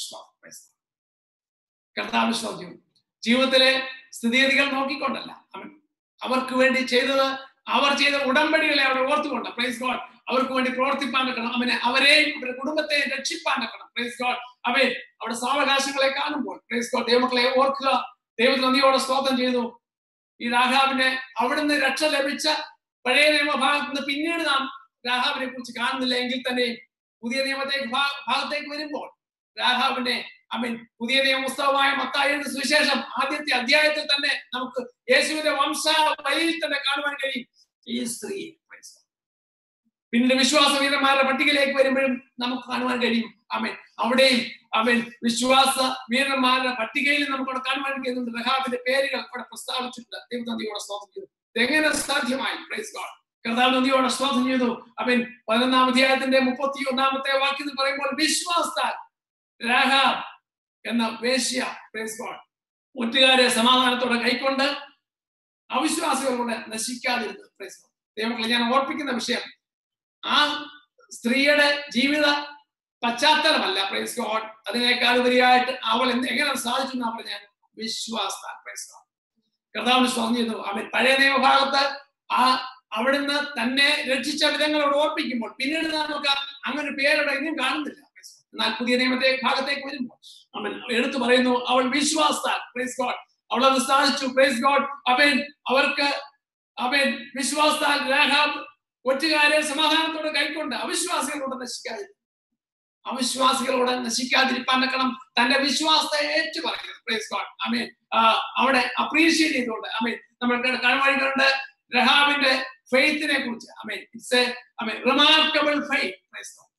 കർത്താവ് ശ്രദ്ധിച്ചു ജീവിതത്തിലെ സ്ഥിതിഗതികൾ നോക്കിക്കൊണ്ടല്ല അവൻ അവർക്ക് വേണ്ടി ചെയ്തത് അവർ ചെയ്ത ഉടമ്പടികളെ അവിടെ ഓർത്തുകൊണ്ട് പ്രൈസ് ഗോഡ് അവർക്ക് വേണ്ടി പ്രവർത്തിപ്പാൻ വെക്കണം അവനെ അവരെയും അവരുടെ കുടുംബത്തെയും രക്ഷിപ്പാൻ വെക്കണം പ്രൈസ് ഗോഡ് അവൻ അവിടെ സാവകാശങ്ങളെ കാണുമ്പോൾ പ്രൈസ് ഗോഡ് ദൈവമക്കളെ ഓർക്കുക ദൈവത്തിന് നന്ദിയോടെ സ്തോത്രം ചെയ്തു ഈ രാഘാവിനെ അവിടുന്ന് രക്ഷ ലഭിച്ച പഴയ നിയമഭാഗത്ത് നിന്ന് പിന്നീട് നാം രാഘാവിനെ കുറിച്ച് കാണുന്നില്ല എങ്കിൽ തന്നെ പുതിയ നിയമത്തേക്ക് ഭാഗത്തേക്ക് വരുമ്പോൾ രാഘാവിനെ അവൻ പുതിയ നിയമപുസ്തകമായ മത്തായുടെ സുവിശേഷം ആദ്യത്തെ അധ്യായത്തിൽ തന്നെ നമുക്ക് യേശുവിന്റെ വംശ വഴിയിൽ തന്നെ കാണുവാൻ കഴിയും ഈ സ്ത്രീ പിന്നീട് വിശ്വാസ വീരന്മാരുടെ പട്ടികയിലേക്ക് വരുമ്പോഴും നമുക്ക് കാണുവാൻ കഴിയും അവൻ അവിടെയും അവൻ വിശ്വാസ വീരന്മാരുടെ പട്ടികയിൽ നമുക്ക് കാണുവാൻ കഴിയുന്നുണ്ട് റഹാബിന്റെ പേരുകൾ അവിടെ പ്രസ്താവിച്ചിട്ടുണ്ട് ദൈവനന്ദിയോടെ സ്വാഗതം ചെയ്തു എങ്ങനെ സാധ്യമായി പ്രൈസ് ഗോഡ് കർത്താവ് നന്ദിയോടെ സ്വാഗതം ചെയ്തു അവൻ പതിനൊന്നാം അധ്യായത്തിന്റെ മുപ്പത്തി ഒന്നാമത്തെ വാക്യത്തിൽ പറയുമ്പോൾ വിശ്വാസത്താൽ രാഹാബ് എന്ന വേശ്യ പ്രൈസ് ഗോഡ് ഒറ്റുകാരെ സമാധാനത്തോടെ കൈക്കൊണ്ട് അവിശ്വാസികളോട് നശിക്കാതിരുന്നു പ്രൈസ് ഗോഡ് ദൈവങ്ങളെ ഞാൻ ഓർപ്പിക്കുന്ന വിഷയം ആ സ്ത്രീയുടെ ജീവിത പശ്ചാത്തലമല്ല പ്രൈസ് ഗോഡ് അതിനേക്കാൾ ഉപരിയായിട്ട് അവൾ എന്ത് എങ്ങനെ സാധിച്ചു എന്നാ പറഞ്ഞ വിശ്വാസ പ്രൈസ് ഗോഡ് കർത്താവിന് സ്വാഗതം ചെയ്യുന്നു അവൻ പഴയ നിയമഭാഗത്ത് ആ അവിടുന്ന് തന്നെ രക്ഷിച്ച വിധങ്ങളോട് ഓർപ്പിക്കുമ്പോൾ പിന്നീട് നമുക്ക് അങ്ങനെ പേരവിടെ ഇനിയും കാണുന്നില്ല എന്നാൽ പുതിയ നിയമത്തെ ഭാഗത്തേക്ക് വരുമ്പോൾ അവൻ എടുത്തു പറയുന്നു അവൾ വിശ്വാസത്താൽ പ്രൈസ് ഗോഡ് അവൾ അത് സാധിച്ചു പ്രൈസ് ഗോഡ് അവൻ അവർക്ക് അവൻ വിശ്വാസത്താൽ രാഘാബ് ഒറ്റുകാരെ സമാധാനത്തോടെ കൈക്കൊണ്ട് അവിശ്വാസികളോട് നശിക്കാതെ അവിശ്വാസികളോട് നശിക്കാതിരിപ്പാൻ വെക്കണം തന്റെ വിശ്വാസത്തെ ഏറ്റു പറയുന്നത് പ്രൈസ് ഗോഡ് അമീൻ അവിടെ അപ്രീഷിയേറ്റ് ചെയ്തുകൊണ്ട് അമീൻ നമ്മൾക്ക് കൺവഴികളുണ്ട് രഹാബിന്റെ ഫെയ്ത്തിനെ കുറിച്ച് അമീൻ ഇറ്റ്സ് അമീൻ റിമാർക്കബിൾ ഫെയ്ത്ത് പ്രൈസ് ഗോഡ്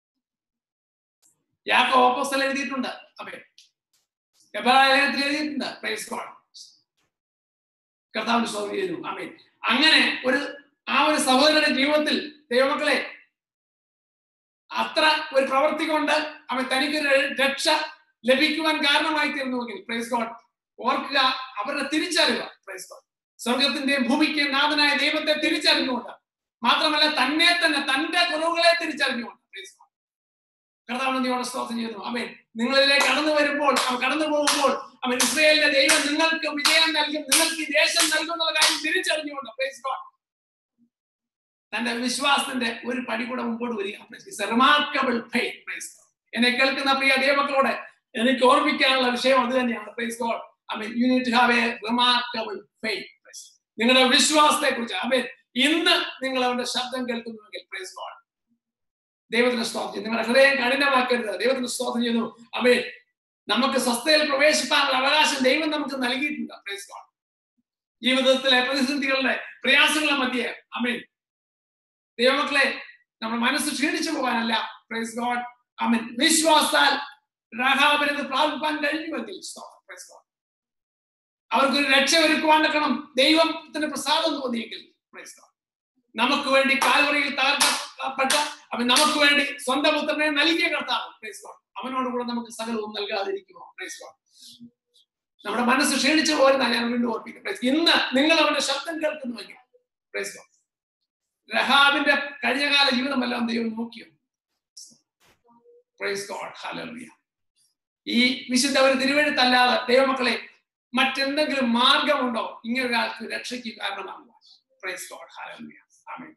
യാക്കോ ഓപ്പോസ്റ്റൽ എഴുതിയിട്ടുണ്ട് അമീൻ എബ്രാഹിത്തിൽ എഴുതിയിട്ടുണ്ട് പ്രൈസ് ഗോഡ് കർത്താവിന് സ്വാഗതം ചെയ്തു അമീൻ അങ്ങനെ ഒരു ആ ഒരു സഹോദരന്റെ ജീവിതത്തിൽ ദൈവമക്കളെ അത്ര ഒരു പ്രവൃത്തി കൊണ്ട് അവൻ തനിക്കൊരു രക്ഷ ലഭിക്കുവാൻ കാരണമായി തീർന്നുവെങ്കിൽ പ്രൈസ് ഗോഡ് ഓർക്കുക അവരുടെ തിരിച്ചറിവ് പ്രൈസ് ഗോഡ് സ്വർഗത്തിന്റെയും ഭൂമിക്ക് നാഥനായ ദൈവത്തെ തിരിച്ചറിഞ്ഞുകൊണ്ട് മാത്രമല്ല തന്നെ തന്നെ തന്റെ കുറവുകളെ തിരിച്ചറിഞ്ഞുകൊണ്ട് പ്രൈസ് ഗോഡ് കർത്താവ് നീയോടെ സ്തോത്രം ചെയ്യുന്നു അവൻ നിങ്ങളിലേക്ക് കടന്നു വരുമ്പോൾ അവൻ കടന്നു പോകുമ്പോൾ അവൻ ഇസ്രയേലിന്റെ ദൈവം നിങ്ങൾക്ക് വിജയം നൽകും നിങ്ങൾക്ക് ഈ ദേശം നൽകും എന്നുള്ള കാര്യം തിരിച്ചറിഞ്ഞുകൊണ്ട് പ്രൈസ് ഗോഡ് തന്റെ വിശ്വാസത്തിന്റെ ഒരു പടി കൂടെ മുമ്പോട്ട് വരിക റിമാർക്കബിൾ എന്നെ കേൾക്കുന്ന പ്രിയ ദൈവമക്കളോട് എനിക്ക് ഓർമ്മിക്കാനുള്ള വിഷയം അത് തന്നെയാണ് praise god I mean you need to have a remarkable faith നിങ്ങളുടെ വിശ്വാസത്തെ കുറിച്ച് ഐ മീൻ ഇന്ന് നിങ്ങൾ അവന്റെ ശബ്ദം കേൾക്കുന്നുവെങ്കിൽ പ്രൈസ് ഗോഡ് ദൈവത്തിന് സ്തോത്രം ചെയ്യുന്നു നിങ്ങളുടെ ഹൃദയം കഠിനമാക്കരുത് ദൈവത്തിന് സ്തോത്രം ചെയ്യുന്നു അമേ നമുക്ക് സ്വസ്ഥയിൽ പ്രവേശിക്കാനുള്ള അവകാശം ദൈവം നമുക്ക് നൽകിയിട്ടുണ്ട് പ്രൈസ് ഗോഡ് ജീവിതത്തിലെ പ്രതിസന്ധികളുടെ പ്രയാസങ്ങളുടെ മധ്യേ അമീൻ ദൈവമക്കളെ നമ്മുടെ മനസ്സ് ക്ഷീണിച്ചു പോകാനല്ല പ്രൈസ് ഗോഡ് അമീൻ വിശ്വാസാൽ രാഘാവിനത് പ്രാപിപ്പാൻ കഴിഞ്ഞുവെങ്കിൽ പ്രൈസ് ഗോഡ് അവർക്കൊരു രക്ഷ ഒരുക്കുവാൻ നിൽക്കണം ദൈവത്തിന് പ്രസാദം തോന്നിയെങ്കിൽ പ്രൈസ് ഗോഡ് നമുക്ക് വേണ്ടി കാൽവറിയിൽ തകർക്കപ്പെട്ട അവൻ നമുക്ക് വേണ്ടി സ്വന്തം പുത്രനെ നൽകിയ കർത്താവ് പ്രൈസ് ഗോഡ് അവനോട് കൂടെ നമുക്ക് സകലവും നൽകാതിരിക്കുമോ പ്രൈസ് ഗോഡ് നമ്മുടെ മനസ്സ് ക്ഷീണിച്ചു പോരുന്ന ഞാൻ വീണ്ടും ഓർപ്പിക്കും ഇന്ന് നിങ്ങൾ അവന്റെ ശബ്ദം കേൾക്കുന്നുവെങ്കിൽ പ്രൈസ് ഗോഡ് രഹാബിന്റെ കഴിഞ്ഞകാല ജീവിതമെല്ലാം ദൈവം നോക്കിയോ പ്രൈസ് ഗോഡ് ഹല്ലേലൂയ ഈ വിശുദ്ധ ഒരു തിരുവഴുത്തല്ലാതെ ദൈവമക്കളെ മറ്റെന്തെങ്കിലും മാർഗമുണ്ടോ ഇങ്ങനെ ഒരാൾക്ക് രക്ഷയ്ക്ക് കാരണമാകുക പ്രൈസ് ഗോഡ് ഹല്ലേലൂയ ആമേൻ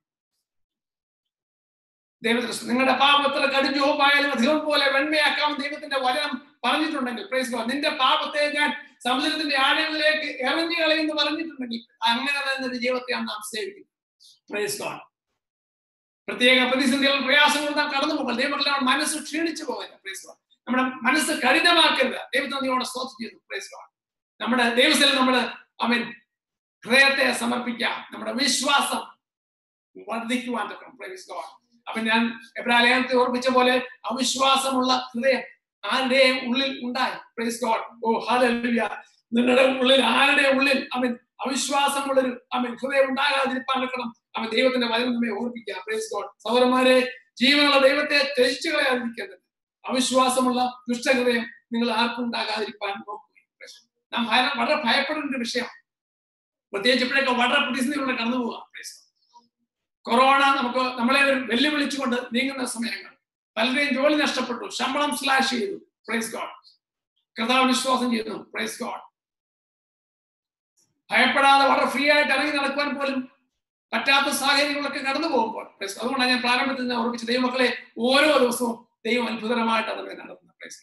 ദൈവത്തിന് നിങ്ങളുടെ പാപത്തിൽ കടുജോപ്പായാലും അധികം പോലെ വെണ്മയാക്കാം ദൈവത്തിന്റെ വചനം പറഞ്ഞിട്ടുണ്ടെങ്കിൽ പ്രൈസ് ഗോഡ് നിന്റെ പാപത്തെ ഞാൻ സമുദ്രത്തിന്റെ ആഴങ്ങളിലേക്ക് എറിഞ്ഞു കളയെന്ന് പറഞ്ഞിട്ടുണ്ടെങ്കിൽ അങ്ങനെ തന്നെ ഒരു ജീവിതത്തെയാണ് നാം സേവിക്കുന്നത് പ്രൈസ് ഗോഡ് പ്രത്യേക പ്രതിസന്ധികൾ പ്രയാസങ്ങൾ നാം കടന്നു പോകുമ്പോൾ ദൈവമക്കളെ മനസ്സ് ക്ഷീണിച്ചു പോകരുത് പ്രൈസ് ഗോഡ് നമ്മുടെ മനസ്സ് കഠിനമാക്കരുത് ദൈവത്തിനോട് സ്തോത്രം ചെയ്യുന്നു പ്രൈസ് ഗോഡ് നമ്മുടെ ദൈവസ്ഥയിൽ നമ്മൾ അവൻ ഹൃദയത്തെ സമർപ്പിക്കാം നമ്മുടെ വിശ്വാസം വർദ്ധിക്കുവാൻ പ്രൈസ് ഗോഡ് അപ്പൊ ഞാൻ എബ്രാലയത്തെ ഓർപ്പിച്ച പോലെ അവിശ്വാസമുള്ള ഹൃദയം ആരുടെയും ഉള്ളിൽ ഉണ്ടായി പ്രൈസ് ഗോഡ് ഓ ഹല്ലേലൂയ നിങ്ങളുടെ ഉള്ളിൽ ആരുടെ ഉള്ളിൽ അവൻ അവിശ്വാസമുള്ളൊരു അവൻ ഹൃദയം ഉണ്ടാകാതിരിപ്പാൻ വെക്കണം അവൻ ദൈവത്തിന്റെ വചനം നമ്മെ ഓർപ്പിക്കുക പ്രൈസ് ഗോഡ് സൗരന്മാരെ ജീവനുള്ള ദൈവത്തെ ത്യജിച്ചു കളയാതിരിക്കുന്നത് അവിശ്വാസമുള്ള ദുഷ്ടഹൃദയം നിങ്ങൾ ആർക്കും ഉണ്ടാകാതിരിപ്പാൻ നോക്കുക നാം വളരെ ഭയപ്പെടുന്ന ഒരു വിഷയം പ്രത്യേകിച്ച് ഇപ്പോഴൊക്കെ വളരെ പ്രതിസന്ധികളിലൂടെ കടന്നു പോവുക കൊറോണ നമുക്ക് നമ്മളെ ഒരു വെല്ലുവിളിച്ചുകൊണ്ട് നീങ്ങുന്ന സമയങ്ങൾ പലരെയും ജോലി നഷ്ടപ്പെട്ടു ശമ്പളം സ്ലാഷ് ചെയ്തു പ്രൈസ് ഗോഡ് കർത്താവ് വിശ്വാസം ചെയ്യുന്നു പ്രൈസ് ഗോഡ് ഭയപ്പെടാതെ വളരെ ഫ്രീ ആയിട്ട് ഇറങ്ങി നടക്കുവാൻ പോലും പറ്റാത്ത സാഹചര്യങ്ങളൊക്കെ കടന്നു പോകുമ്പോൾ അതുകൊണ്ടാണ് ഞാൻ പ്രാരംഭത്തിൽ നിന്ന് ഓർമ്മിച്ച ദൈവമക്കളെ ഓരോ ദിവസവും ദൈവം അത്ഭുതമായിട്ടാണ് നമ്മെ നടത്തുന്നത് പ്രൈസ്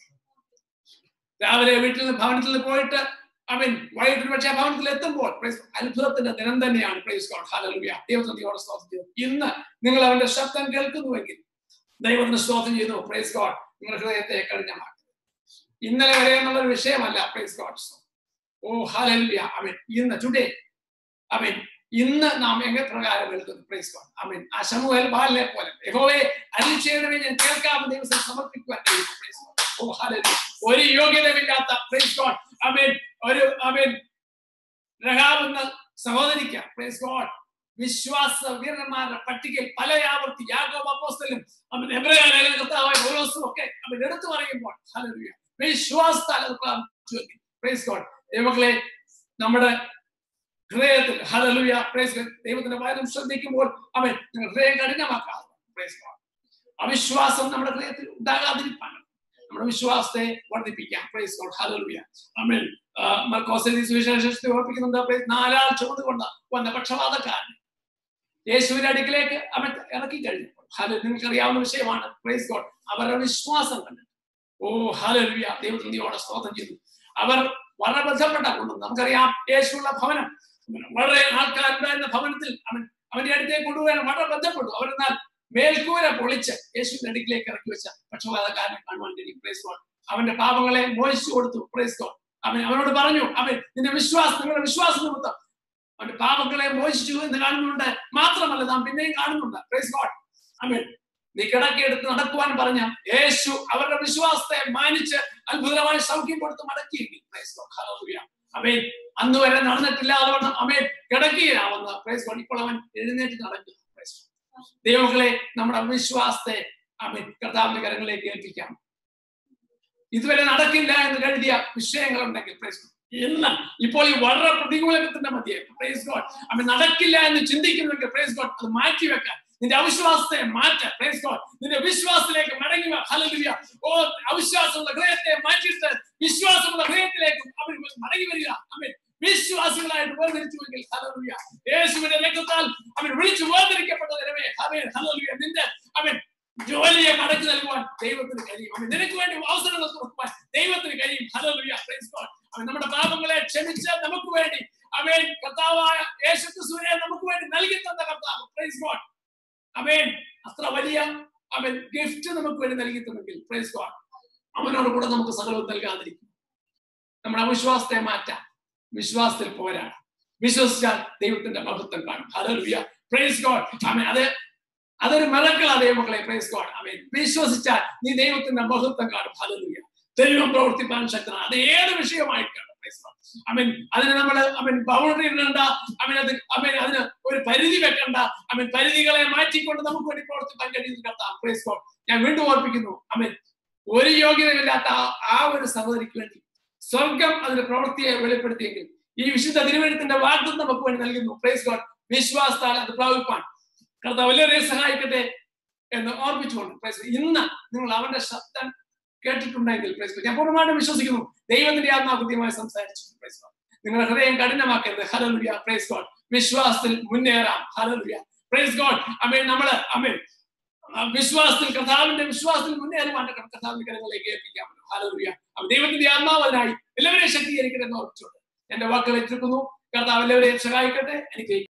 രാവിലെ വീട്ടിൽ നിന്ന് ഭവനത്തിൽ നിന്ന് പോയിട്ട് അവൻ വൈകിട്ട് പക്ഷേ ഭവനത്തിൽ എത്തുമ്പോൾ അത്ഭുതത്തിന്റെ ദിനം തന്നെയാണ് പ്രൈസ് ഗോഡ് ഹാലലുയ ദൈവത്തിനോട് സ്തോത്രം ചെയ്തു ഇന്ന് നിങ്ങൾ അവന്റെ ശബ്ദം കേൾക്കുന്നുവെങ്കിൽ ദൈവത്തിന് സ്തോത്രം ചെയ്യുന്നു പ്രൈസ് ഗോഡ് നിങ്ങളുടെ ഹൃദയത്തെ കഠിനമാക്കി ഇന്നലെ വരെ എന്നുള്ളൊരു വിഷയമല്ല പ്രൈസ് ഗോഡ് ഓ ഹാലലുയ അവൻ ഇന്ന് ടുഡേ അവൻ ഇന്ന് നാം എങ്ങനെ പ്രകാരം എഴുതുന്നു പ്രൈസ് ഗോഡ് അവൻ ആ ശമുവേൽ ബാലിനെ പോലെ യഹോവേ അരുളി ചെയ്യണമേ ഞാൻ കേൾക്കാമെന്ന് ദൈവത്തെ സമർപ്പിക്കുവാൻ പ്രൈസ് ഗോഡ് ഓ ഹാലലുയ ഒരു യോഗ്യതയില്ലാത്ത പ്രൈസ് ഗോഡ് അമീൻ ഒരു അമീൻ രഹാബെന്ന സഹോദരിക്ക പ്രൈസ് ഗോഡ് വിശ്വാസ വീരന്മാരുടെ പട്ടികയിൽ പല ആവർത്തി യാഗോബ് അപ്പോസ്തലും അവൻ എബ്രഹാം കർത്താവായ ഓരോസും ഒക്കെ അവൻ എടുത്തു പറയുമ്പോൾ ഹല്ലേലൂയ വിശ്വാസത്താൽ അത് പ്രാപിച്ചു പ്രൈസ് ഗോഡ് ദൈവമക്കളെ നമ്മുടെ ഹൃദയത്തിൽ ഹല്ലേലൂയ പ്രൈസ് ദൈവത്തിന്റെ വചനം ശ്രദ്ധിക്കുമ്പോൾ അവൻ നിങ്ങൾ ഹൃദയം കഠിനമാക്കാതെ പ്രൈസ് ഗോഡ് അവിശ്വാസം നമ്മുടെ ഹൃദയത്തിൽ ഉണ്ടാകാതിരിപ്പാണ് നമ്മുടെ വിശ്വാസത്തെ വർദ്ധിപ്പിക്കാം പ്രൈസ് ഗോഡ് ഹല്ലേലൂയ ആമേൻ മർക്കോസിന്റെ സുവിശേഷത്തെ ഓർപ്പിക്കുന്നുണ്ട് നാലാൾ ചുമന്നുകൊണ്ട് വന്ന പക്ഷപാതക്കാരൻ യേശുവിന്റെ അടുക്കിലേക്ക് അവൻ ഇറക്കി കഴിഞ്ഞു ഹലോ നിങ്ങൾക്ക് അറിയാവുന്ന വിഷയമാണ് പ്രൈസ് ഗോഡ് അവരുടെ വിശ്വാസം കണ്ടിട്ട് ഓ ഹലലുയ ദൈവത്തിനോടെ സ്തോത്രം ചെയ്തു അവർ വളരെ ബന്ധപ്പെട്ട കൊണ്ടു നമുക്കറിയാം യേശുള്ള ഭവനം വളരെ ആൾക്കാരുണ്ടായിരുന്ന ഭവനത്തിൽ അവൻ അവന്റെ അടുത്തേക്ക് കൊണ്ടുപോകാൻ വളരെ ബന്ധപ്പെട്ടു അവരെന്നാൽ മേൽക്കൂര പൊളിച്ച് യേശുവിന്റെ അടുക്കിലേക്ക് ഇറക്കി വെച്ച പക്ഷപാതക്കാരനെ കാണുവാൻ കഴിയും പ്രൈസ് ഗോഡ് അവന്റെ പാപങ്ങളെ മോചിച്ചു കൊടുത്തു പ്രൈസ് ഗോഡ് അവൻ അവനോട് പറഞ്ഞു അവൻ നിന്റെ വിശ്വാസം നിങ്ങളുടെ വിശ്വാസ നിമിത്തം അവന്റെ പാപങ്ങളെ മോചിച്ചു എന്ന് കാണുന്നുണ്ട് മാത്രമല്ല നാം പിന്നെയും കാണുന്നുണ്ട് പ്രൈസ് ഗോഡ് അവൻ നീ കിടക്കിയെടുത്ത് നടക്കുവാൻ പറഞ്ഞ യേശു അവരുടെ വിശ്വാസത്തെ മാനിച്ച് അത്ഭുതമായി സൗഖ്യം കൊടുത്ത് മടക്കിയെങ്കിൽ പ്രൈസ് ഗോഡ് ഹല്ലേലൂയ അവൻ അന്ന് വരെ നടന്നിട്ടില്ലാതെ വണ്ണം അവൻ കിടക്കുകയാവുന്ന പ്രൈസ് ഗോഡ് ഇപ്പോൾ അവൻ എഴുന്നേറ്റ് നടക്കുക പ്രൈസ് ഗോഡ് ദൈവങ്ങളെ നമ്മുടെ വിശ്വാസത്തെ അവൻ കർത്താവിന്റെ കരങ്ങളിലേക്ക് ഏൽപ്പിക്കാം ഇതുവരെ നടക്കില്ല എന്ന് കരുതിയ വിഷയങ്ങൾ ഉണ്ടെങ്കിൽ പ്രൈസ് ഗോഡ് ഇന്ന് ഇപ്പോൾ ഈ വളരെ പ്രതികൂലത്തിന്റെ മധ്യേ പ്രൈസ് ഗോഡ് അവൻ നടക്കില്ല എന്ന് ചിന്തിക്കുന്നെങ്കിൽ പ്രൈസ് ഗോഡ് അത് മാറ്റി വെക്കാൻ നിന്റെ അവിശ്വാസത്തെ മാറ്റ പ്രൈസ് ഗോഡ് നിന്റെ വിശ്വാസത്തിലേക്ക് മടങ്ങി വാ. ഹല്ലേലൂയ ഓ അവിശ്വാസമുള്ള ഹൃദയത്തെ മാറ്റിയിട്ട് വിശ്വാസമുള്ള ഹൃദയത്തിലേക്ക് അവൻ മടങ്ങി വരിക അവൻ വിശ്വാസികളായിട്ട് വേർതിരിച്ചുവെങ്കിൽ ഹല്ലേലൂയ യേശുവിന്റെ രക്തത്താൽ അവൻ വിളിച്ചു വേർതിരിക്കപ്പെട്ട നിലവേ അവൻ ഹല്ലേലൂയ നിന്റെ അവൻ ജോലിയെ മടക്കി നൽകുവാൻ ദൈവത്തിന് കഴിയും അവൻ നിനക്ക് വേണ്ടി അവസരങ്ങൾ തുറക്കുവാൻ ദൈവത്തിന് കഴിയും ഹല്ലേലൂയ പ്രൈസ് ഗോഡ് അവൻ നമ്മുടെ പാപങ്ങളെ ക്ഷമിച്ച് നമുക്ക് വേണ്ടി അവൻ കർത്താവായ യേശു ക്രിസ്തുവിനെ നമുക്ക് വേണ്ടി നൽകി തന്ന കർത്താവ് പ്രൈസ് ഗോഡ് അവൻ അത്ര വലിയ അവൻ ഗിഫ്റ്റ് നമുക്ക് വേണ്ടി നൽകി തന്നെങ്കിൽ പ്രൈസ് ഗോഡ് അവനോട് കൂടെ നമുക്ക് സകലവും നൽകാതിരിക്കും നമ്മുടെ അവിശ്വാസത്തെ മാറ്റാം വിശ്വാസത്തിൽ പോരാടാം വിശ്വസിച്ചാൽ ദൈവത്തിന്റെ മഹത്വം കാണും ഹല്ലേലൂയ പ്രൈസ് ഗോഡ് ആമേൻ അത് അതൊരു മറക്കളാ ദൈവമക്കളെ പ്രൈസ് ഗോഡ് ആമേൻ വിശ്വസിച്ചാൽ നീ ദൈവത്തിന്റെ മഹത്വം കാണും ഹല്ലേലൂയ ദൈവം പ്രവർത്തിപ്പാൻ ശക്തനാണ് അത് ഏത് വിഷയമായിട്ടാണ് പ്രൈസ് ഗോഡ് ആമേൻ അതിന് നമ്മൾ അവൻ ബൗണ്ടറി ഇടണ്ട അവൻ അത് അവൻ അതിന് ഒരു പരിധി വെക്കണ്ട അവൻ പരിധികളെ മാറ്റിക്കൊണ്ട് നമുക്ക് വേണ്ടി പ്രവർത്തിക്കാൻ കഴിയുന്ന കർത്താവ് പ്രൈസ് ഗോഡ് ഞാൻ വീണ്ടും ഓർപ്പിക്കുന്നു അവൻ ഒരു യോഗ്യതയില്ലാത്ത ആ- ആ ഒരു സഹോദരിക്ക് വേണ്ടി സ്വർഗം അതിന്റെ പ്രവൃത്തിയെ വെളിപ്പെടുത്തിയെങ്കിൽ ഈ വിശുദ്ധ തിരുവഴുത്തിന്റെ വാഗ്ദം നമുക്ക് വേണ്ടി നൽകുന്നു പ്രൈസ് ഗോഡ് വിശ്വാസത്താൽ അത് പ്രാപിപ്പാൻ കർത്താവ് എല്ലാവരെയും സഹായിക്കട്ടെ എന്ന് ഓർപ്പിച്ചുകൊണ്ട് പ്രൈസ് ഗോഡ്. ഇന്ന് നിങ്ങൾ അവന്റെ ശബ്ദം കേട്ടിട്ടുണ്ടെങ്കിൽ പ്രൈസ് ഗോഡ്. ഞാൻ പൂർണ്ണമായിട്ടും വിശ്വസിക്കുന്നു ദൈവത്തിന്റെ ആത്മാ കൃത്യമായി സംസാരിച്ചു പ്രൈസ് ഗോഡ്. നിങ്ങളുടെ ഹൃദയം കഠിനമാക്കരുത് ഹലലുയ പ്രൈസ് ഗോഡ് വിശ്വാസത്തിൽ മുന്നേറാം ഹലലുയ പ്രൈസ് ഗോഡ് അമേൻ നമ്മള് അമേൻ ആ വിശ്വാസത്തിൽ കർത്താവിന്റെ വിശ്വാസത്തിൽ മുന്നേറുവാൻ കർത്താവിന്റെ കരങ്ങളിലേക്ക് ഏൽപ്പിക്കാം ഹലലുയ അപ്പൊ ദൈവത്തിന്റെ ആത്മാവനായി എല്ലാവരെയും ശക്തീകരിക്കട്ടെ എന്ന് ഓർപ്പിച്ചുകൊണ്ട് എന്റെ വാക്കുകൾ എത്തിരിക്കുന്നു കർത്താവ് എല്ലാവരെയും സഹായിക്കട്ടെ എനിക്ക്